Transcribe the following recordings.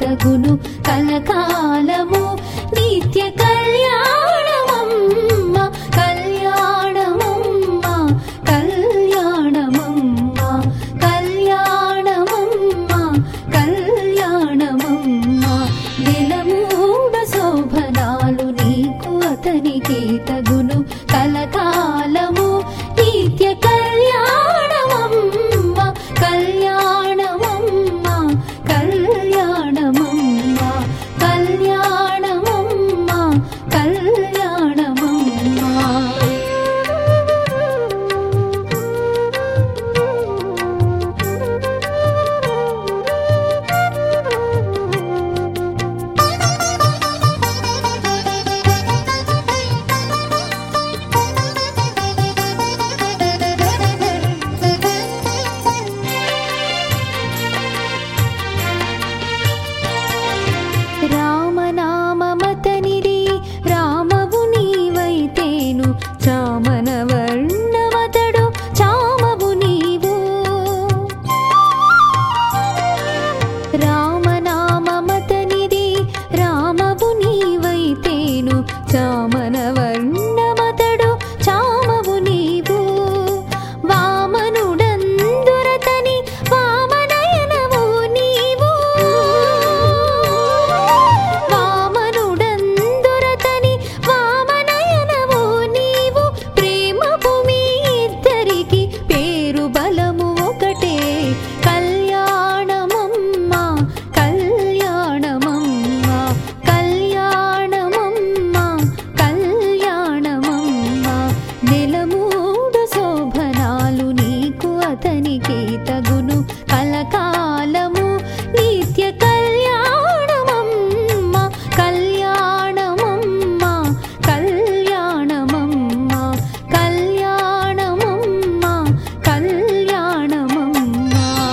తగును కలకాలము నిత్య కళ్యాణమమ్మ కళ్యాణమమ్మ కళ్యాణమమ్మ కళ్యాణమమ్మ కళ్యాణమమ్మ దినమూడ శోభనాలు నీకు అతనికి తగును కలకాలము నిత్య కళ్యాణమమ్మ కళ్యాణమమ్మ కళ్యాణమమ్మ కళ్యాణమమ్మ రామనామమతనిది రామవు నీవైతేను చామన వర్ణమతడు చామవు నీవు రామనామమతనిది రామవు నీవైతేను చామన వర్ణమతడు చామవు నీవు వామనుడందురతని వామనయనవు నీవు వామనుడందురతని వామనయనవు నీవు ప్రేమపు మీ ఇద్దరికి పేరు బలము ఒకటే కళ్యాణమమ్మ కళ్యాణమమ్మ కళ్యాణమమ్మ కళ్యాణమమ్మ నెలమూడు శోభనాలు నీకు అతనికి తగును కలకాలము నిత్య కళ్యాణమమ్మ కళ్యాణమమ్మ కళ్యాణమమ్మ కళ్యాణమమ్మ కళ్యాణమమ్మ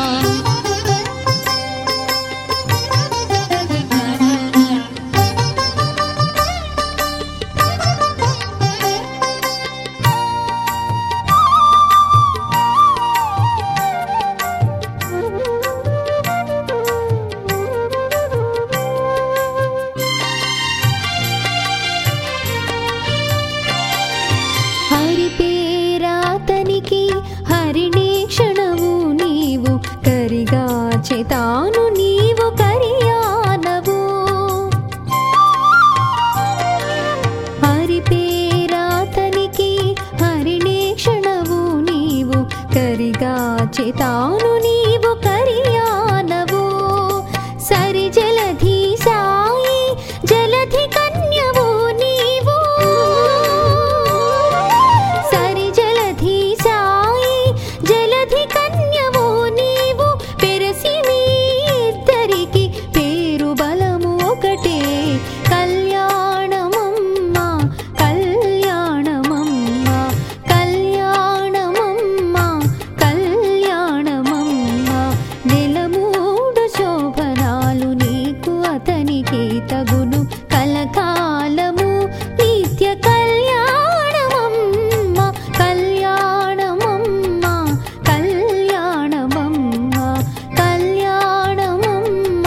హరి పేరాతనికి హరిణే క్షణవు నీవు కరిగా చేతాను నీవు కరియానవు హరి పేరాతనికి హరిణే క్షణవు నీవు కరిగా చేతాను నీవు కరియానవు సరి జలధి సాయి జలధి కన్యవు నీవు సరి జలధి సాయి జలధి కన్యవు నీవు పెరసి మీ ఇద్దరికి పేరు బలము ఒకటే కళ్యాణమమ్మ కళ్యాణమమ్మ కళ్యాణమమ్మ కళ్యాణమమ్మ నెలమూడు శోభనాలు నీకు అతనికి తగును కలకాలము నిత్య కళ్యాణమమ్మ కళ్యాణమమ్మ కళ్యాణమమ్మ కళ్యాణమమ్మ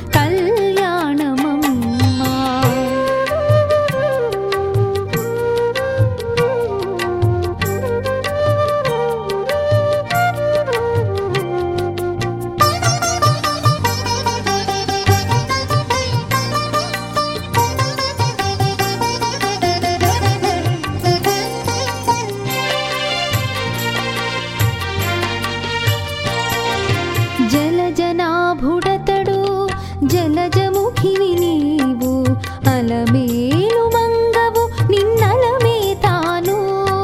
కళ్యాణమమ్మ జలజనాభుడతడు జలజముఖివి నీవు అలమేలు మంగవు నిన్నలమే తాను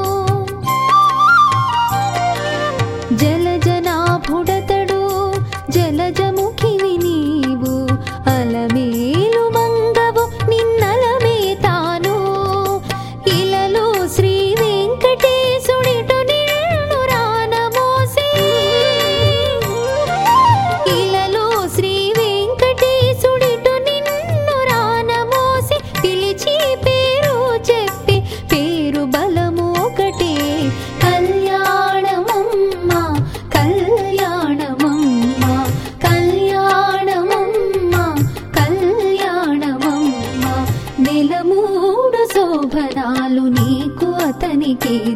జలజనాభుడతడు జలజముఖివి నీవు అలమేలు మంగవు నిన్నలమే తాను ఇలలో శ్రీ వెంకటేశుడిటు నిన్ను రానమోసి ఇలలో శ్రీ వెంకటేశుడిటు నిన్ను రానమోసి వానికి